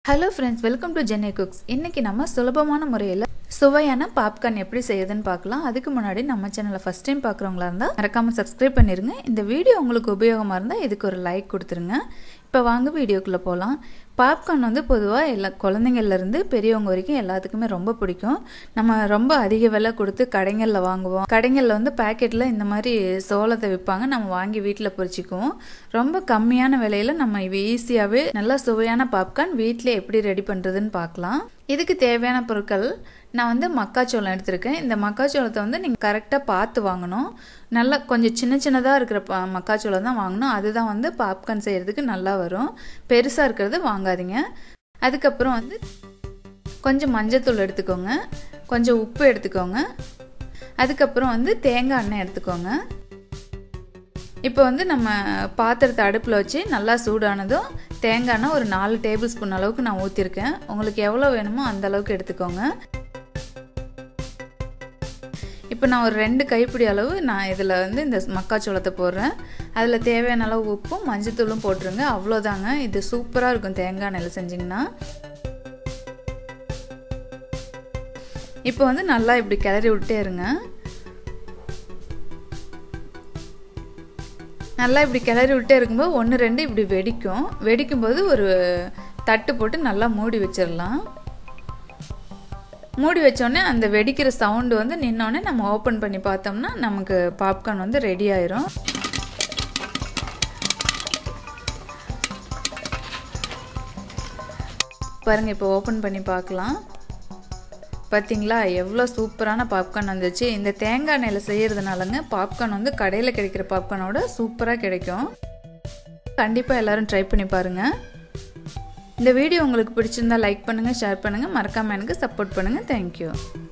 hello friends welcome to Chennai cooks இன்றைக்கி நம்ம சுலபமான முறையில் சுவையான பாப்கார்ன் எப்படி செய்யுதுன்னு பார்க்கலாம் அதுக்கு முன்னாடி நம்ம சேனலை ஃபஸ்ட் டைம் பார்க்குறவங்களா இருந்தால் மறக்காமல் சப்ஸ்கிரைப் பண்ணிடுங்க இந்த வீடியோ உங்களுக்கு உபயோகமாக இருந்தால் இதுக்கு ஒரு லைக் கொடுத்துருங்க இப்போ வாங்க வீடியோக்குள்ளே போகலாம் பாப்கார்ன் வந்து பொதுவாக எல்லா குழந்தைங்கள்லேருந்து பெரியவங்க வரைக்கும் எல்லாத்துக்குமே ரொம்ப பிடிக்கும் நம்ம ரொம்ப அதிக விலை கொடுத்து கடைகளில் வாங்குவோம் கடைகளில் வந்து பேக்கெட்டில் இந்த மாதிரி சோளத்தை விற்பாங்க நம்ம வாங்கி வீட்டில் பொரிச்சிக்குவோம் ரொம்ப கம்மியான விலையில் நம்ம ஈஸியாகவே நல்லா சுவையான பாப்கார்ன் வீட்டில் எப்படி ரெடி பண்ணுறதுன்னு பார்க்கலாம் இதுக்கு தேவையான பொருட்கள் நான் வந்து மக்காச்சோளம் எடுத்திருக்கேன் இந்த மக்காச்சோளத்தை வந்து நீங்கள் கரெக்டாக பார்த்து வாங்கணும் நல்லா கொஞ்சம் சின்ன சின்னதாக இருக்கிற ப மக்காச்சோளம் தான் வாங்கணும் அதுதான் வந்து பாப்கார்ன் செய்கிறதுக்கு நல்லா வரும் பெருசாக இருக்கிறது வாங்காதீங்க அதுக்கப்புறம் வந்து கொஞ்சம் மஞ்சத்தூள் எடுத்துக்கோங்க கொஞ்சம் உப்பு எடுத்துக்கோங்க அதுக்கப்புறம் வந்து தேங்காய் எண்ணெய் எடுத்துக்கோங்க இப்போ வந்து நம்ம பாத்திரத்தை அடுப்பில் வச்சு நல்லா சூடானதும் தேங்காய் எண்ணெய் ஒரு நாலு டேபிள் ஸ்பூன் அளவுக்கு நான் ஊற்றிருக்கேன் உங்களுக்கு எவ்வளோ வேணுமோ அந்த அளவுக்கு எடுத்துக்கோங்க இப்போ நான் ஒரு ரெண்டு கைப்பிடி அளவு நான் இதில் வந்து இந்த மக்காச்சோளத்தை போடுறேன் அதில் தேவையான அளவு உப்பும் மஞ்சத்தூளும் போட்டுருங்க அவ்வளோதாங்க இது சூப்பராக இருக்கும் தேங்காய் எண்ணெயில் செஞ்சிங்கன்னா இப்போ வந்து நல்லா இப்படி கிளறி விட்டே இருங்க நல்லா இப்படி கிளறி விட்டே இருக்கும்போது ஒன்று ரெண்டு இப்படி வெடிக்கும் வெடிக்கும்போது ஒரு தட்டு போட்டு நல்லா மூடி வச்சிடலாம் மூடி வச்சோடனே அந்த வெடிக்கிற சவுண்டு வந்து நின்னோடனே நம்ம ஓப்பன் பண்ணி பார்த்தோம்னா நமக்கு பாப்கார்ன் வந்து ரெடி ஆயிரும் பாருங்கள் இப்போ ஓப்பன் பண்ணி பார்க்கலாம் பார்த்தீங்களா எவ்வளோ சூப்பரான பாப்கார்ன் வந்துச்சு இந்த தேங்காய் எண்ணெயில் செய்கிறதுனாலங்க பாப்கார்ன் வந்து கடையில் கிடைக்கிற பாப்கார்னோட சூப்பராக கிடைக்கும் கண்டிப்பாக எல்லோரும் ட்ரை பண்ணி பாருங்கள் இந்த வீடியோ உங்களுக்கு பிடிச்சிருந்தா லைக் பண்ணுங்கள் ஷேர் பண்ணுங்கள் மறக்காமல் எனக்கு சப்போர்ட் பண்ணுங்கள் தேங்க்யூ